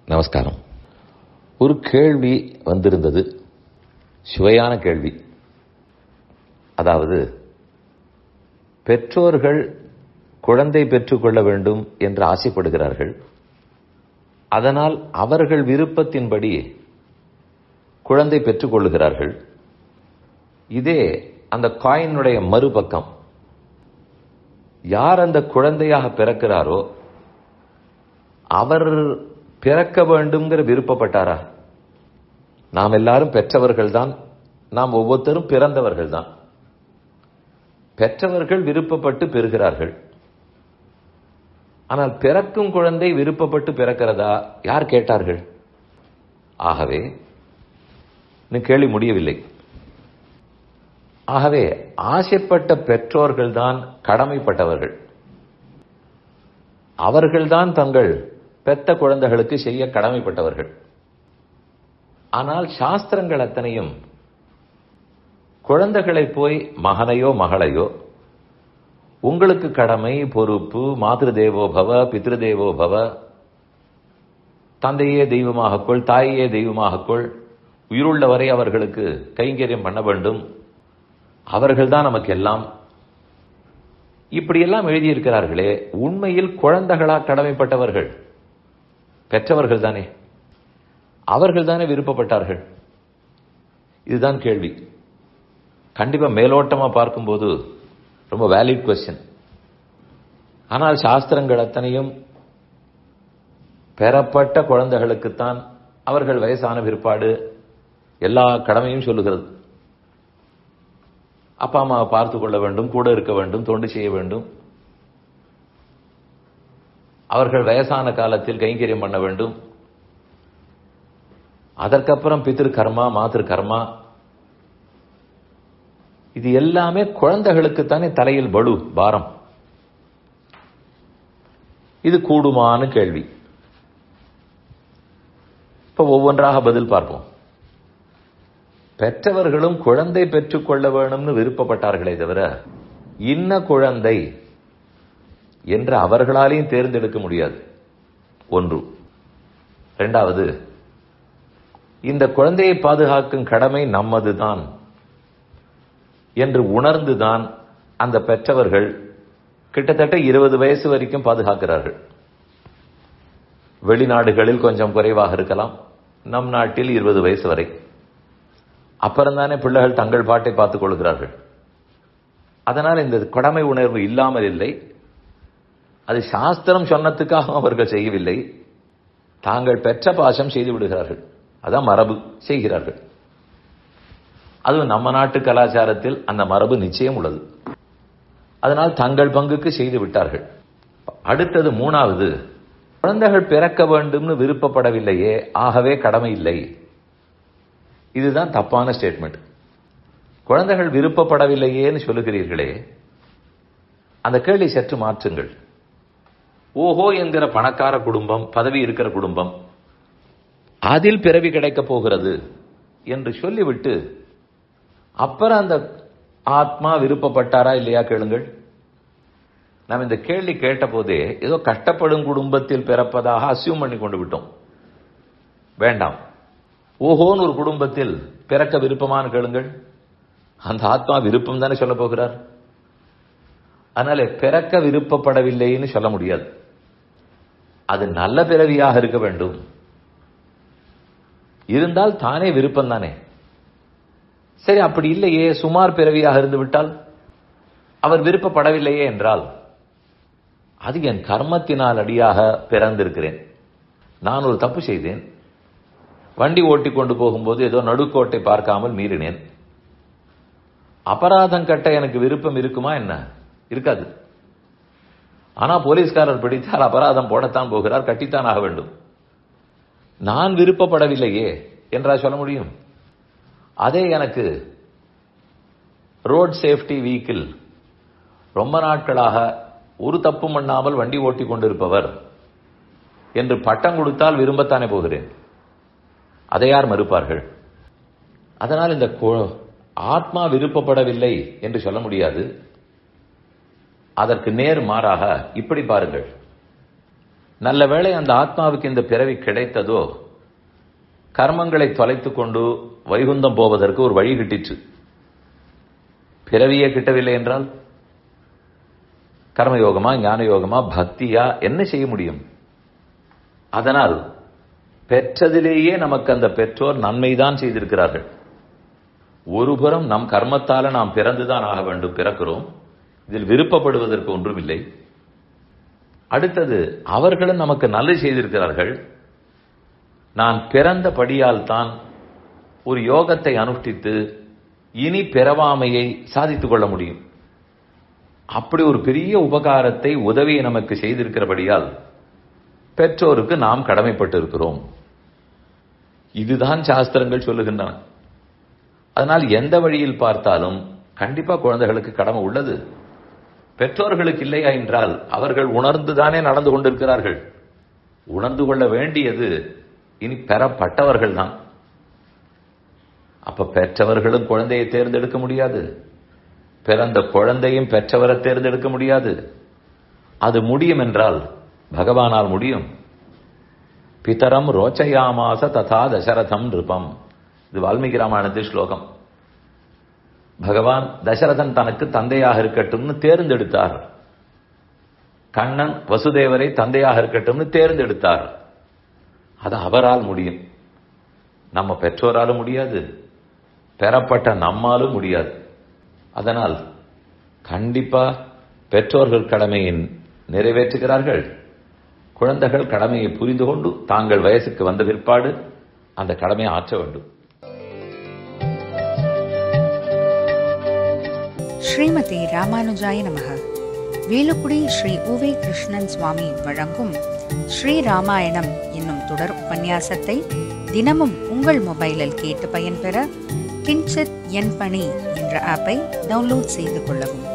நமஸ்காரம் ஒரு கேள்வி வந்திருந்தது சுவையான கேள்வி அதாவது பெற்றோர்கள் குழந்தை பெற்றுக்கொள்ள வேண்டும் என்று ஆசைப்படுகிறார்கள் அதனால் அவர்கள் விருப்பத்தின்படி குழந்தை பெற்றுக்கொள்ளுகிறார்கள் இதே அந்த காயினுடைய மறுபக்கம் யார் அந்த குழந்தையாக பிறக்கிறாரோ அவர் பிறக்க வேண்டும்ங்கிற விருப்பப்பட்டாரா நாம் எல்லாரும் பெற்றவர்கள் தான் நாம் ஒவ்வொருத்தரும் பிறந்தவர்கள் தான் பெற்றவர்கள் விருப்பப்பட்டு பெறுகிறார்கள் ஆனால் பிறக்கும் குழந்தை விருப்பப்பட்டு பிறக்கிறதா யார் கேட்டார்கள் ஆகவே இன்னும் கேள்வி முடியவில்லை ஆகவே ஆசைப்பட்ட பெற்றோர்கள் தான் கடமைப்பட்டவர்கள் அவர்கள்தான் தங்கள் பெத்த குழந்தைகளுக்கு செய்ய கடமைப்பட்டவர்கள் ஆனால் சாஸ்திரங்கள் அத்தனையும் குழந்தைகளை போய் மகனையோ மகளையோ உங்களுக்கு கடமை பொறுப்பு மாதிரி தேவோ பவ பித்ருதேவோ பவ தந்தையே தெய்வமாக கொள் தாயே தெய்வமாக கொள் உயிருள்ள வரை அவர்களுக்கு கைங்கரியம் பண்ண வேண்டும் அவர்கள்தான் நமக்கு எல்லாம் இப்படியெல்லாம் எழுதியிருக்கிறார்களே உண்மையில் குழந்தைகளா கடமைப்பட்டவர்கள் பெற்றவர்கள் தானே அவர்கள் தானே விருப்பப்பட்டார்கள் இதுதான் கேள்வி கண்டிப்பா மேலோட்டமா பார்க்கும்போது ரொம்ப வேலிட் கொஸ்டின் ஆனால் சாஸ்திரங்கள் அத்தனையும் பெறப்பட்ட குழந்தைகளுக்குத்தான் அவர்கள் வயசான பிற்பாடு எல்லா கடமையும் சொல்லுகிறது அப்பா அம்மாவை பார்த்து கொள்ள வேண்டும் கூட இருக்க வேண்டும் தொண்டு செய்ய வேண்டும் அவர்கள் வயசான காலத்தில் கைங்கரியம் பண்ண வேண்டும் அதற்கப்புறம் பித்திரு கர்மா மாத்திரு கர்மா இது எல்லாமே குழந்தைகளுக்குத்தானே தலையில் படு பாரம் இது கூடுமான்னு கேள்வி இப்ப ஒவ்வொன்றாக பதில் பார்ப்போம் பெற்றவர்களும் குழந்தை பெற்றுக்கொள்ள வேணும்னு விருப்பப்பட்டார்களே தவிர இன்ன குழந்தை என்று அவர்களாலையும் தேர்ந்தெடுக்க முடியாது ஒன்று இரண்டாவது இந்த குழந்தையை பாதுகாக்கும் கடமை நம்மதுதான் என்று உணர்ந்துதான் அந்த பெற்றவர்கள் கிட்டத்தட்ட இருபது வயசு வரைக்கும் பாதுகாக்கிறார்கள் வெளிநாடுகளில் கொஞ்சம் குறைவாக இருக்கலாம் நம் நாட்டில் இருபது வயசு வரை அப்புறம் தானே பிள்ளைகள் தங்கள் பாட்டை பார்த்துக் கொள்கிறார்கள் அதனால் இந்த கடமை உணர்வு இல்லாமல் இல்லை அது சாஸ்திரம் சொன்னதுக்காக அவர்கள் செய்யவில்லை தாங்கள் பெற்ற பாசம் செய்து விடுகிறார்கள் அதான் மரபு செய்கிறார்கள் அதுவும் நம்ம நாட்டு கலாச்சாரத்தில் அந்த மரபு நிச்சயம் உள்ளது அதனால் தங்கள் பங்குக்கு செய்து விட்டார்கள் அடுத்தது மூணாவது குழந்தைகள் பிறக்க வேண்டும்னு விருப்பப்படவில்லையே ஆகவே கடமை இல்லை இதுதான் தப்பான ஸ்டேட்மெண்ட் குழந்தைகள் விருப்பப்படவில்லையேன்னு சொல்லுகிறீர்களே அந்த கேள்வி சற்று மாற்றுங்கள் ஓஹோ என்கிற பணக்கார குடும்பம் பதவி இருக்கிற குடும்பம் அதில் பிறவி கிடைக்கப் போகிறது என்று சொல்லிவிட்டு அப்புறம் அந்த ஆத்மா விருப்பப்பட்டாரா இல்லையா கேளுங்கள் நாம் இந்த கேள்வி கேட்ட போதே ஏதோ கஷ்டப்படும் குடும்பத்தில் பிறப்பதாக அசியூம் பண்ணி கொண்டு விட்டோம் வேண்டாம் ஓஹோன்னு ஒரு குடும்பத்தில் பிறக்க விருப்பமான கேளுங்கள் அந்த ஆத்மா விருப்பம் தானே சொல்ல போகிறார் அதனால பிறக்க விருப்பப்படவில்லைன்னு சொல்ல முடியாது அது நல்ல பிறவியாக இருக்க வேண்டும் இருந்தால் தானே விருப்பம் தானே சரி அப்படி இல்லையே சுமார் பிறவியாக இருந்து விட்டால் அவர் விருப்பப்படவில்லையே என்றால் அது என் கர்மத்தினால் அடியாக பிறந்திருக்கிறேன் நான் ஒரு தப்பு செய்தேன் வண்டி ஓட்டி கொண்டு போகும்போது ஏதோ நடுக்கோட்டை பார்க்காமல் மீறினேன் அபராதம் கட்ட எனக்கு விருப்பம் இருக்குமா என்ன இருக்காது ஆனா போலீஸ்காரர் பிடித்தால் அபராதம் போடத்தான் போகிறார் கட்டித்தான் ஆக வேண்டும் நான் விருப்பப்படவில்லையே என்றா சொல்ல முடியும் அதே எனக்கு ரோட் சேஃப்டி வீக்கிள் ரொம்ப நாட்களாக ஒரு தப்பு பண்ணாமல் வண்டி ஓட்டி கொண்டிருப்பவர் என்று பட்டம் கொடுத்தால் விரும்பத்தானே போகிறேன் அதை யார் மறுப்பார்கள் அதனால் இந்த ஆத்மா விருப்பப்படவில்லை என்று சொல்ல முடியாது அதற்கு நேர் மாறாக இப்படி பாருங்கள் நல்ல வேளை அந்த ஆத்மாவுக்கு இந்த பிறவி கிடைத்ததோ கர்மங்களை தொலைத்துக் கொண்டு வைகுந்தம் போவதற்கு ஒரு வழி கிட்டிற்று பிறவியே கிட்டவில்லை என்றால் கர்மயோகமா ஞான யோகமா பக்தியா என்ன செய்ய முடியும் அதனால் பெற்றதிலேயே நமக்கு அந்த பெற்றோர் நன்மைதான் செய்திருக்கிறார்கள் ஒருபுறம் நம் கர்மத்தால நாம் பிறந்துதான் ஆக வேண்டும் பிறக்கிறோம் இதில் விருப்பப்படுவதற்கு ஒன்றுமில்லை அடுத்தது அவர்களும் நமக்கு நல்லது செய்திருக்கிறார்கள் நான் பிறந்த படியால் தான் ஒரு யோகத்தை அனுஷ்டித்து இனி பிறவாமையை சாதித்துக் கொள்ள முடியும் அப்படி ஒரு பெரிய உபகாரத்தை உதவியை நமக்கு செய்திருக்கிறபடியால் பெற்றோருக்கு நாம் கடமைப்பட்டு இருக்கிறோம் இதுதான் சாஸ்திரங்கள் சொல்லுகின்றன அதனால் எந்த வழியில் பார்த்தாலும் கண்டிப்பா குழந்தைகளுக்கு கடமை உள்ளது பெற்றோர்களுக்கு இல்லையா என்றால் அவர்கள் உணர்ந்துதானே நடந்து கொண்டிருக்கிறார்கள் உணர்ந்து கொள்ள வேண்டியது இனி பெறப்பட்டவர்கள் தான் அப்ப பெற்றவர்களும் குழந்தையை தேர்ந்தெடுக்க முடியாது பிறந்த குழந்தையும் பெற்றவரை தேர்ந்தெடுக்க முடியாது அது முடியும் என்றால் பகவானால் முடியும் பிதரம் ரோச்சயாமாச ததா தசரதம் நிருபம் இது வால்மீகி ராமாயணத்து ஸ்லோகம் பகவான் தசரதன் தனக்கு தந்தையாக இருக்கட்டும்னு தேர்ந்தெடுத்தார் கண்ணன் வசுதேவரை தந்தையாக இருக்கட்டும்னு தேர்ந்தெடுத்தார் அது அவரால் முடியும் நம்ம பெற்றோராலும் முடியாது பெறப்பட்ட நம்மாலும் முடியாது அதனால் கண்டிப்பா பெற்றோர்கள் கடமையின் நிறைவேற்றுகிறார்கள் குழந்தைகள் கடமையை புரிந்து கொண்டு தாங்கள் வயசுக்கு வந்த பிற்பாடு அந்த கடமையை ஆற்ற வேண்டும் ஸ்ரீமதி ராமானுஜாய நமக வேலுக்குடி ஸ்ரீ உவே கிருஷ்ணன் சுவாமி வழங்கும் ஸ்ரீ ராமாயணம் என்னும் தொடர் உபன்யாசத்தை தினமும் உங்கள் மொபைலில் கேட்டு பயன்பெற கின்சித் என் பணி என்ற ஆப்பை டவுன்லோட் செய்து கொள்ளவும்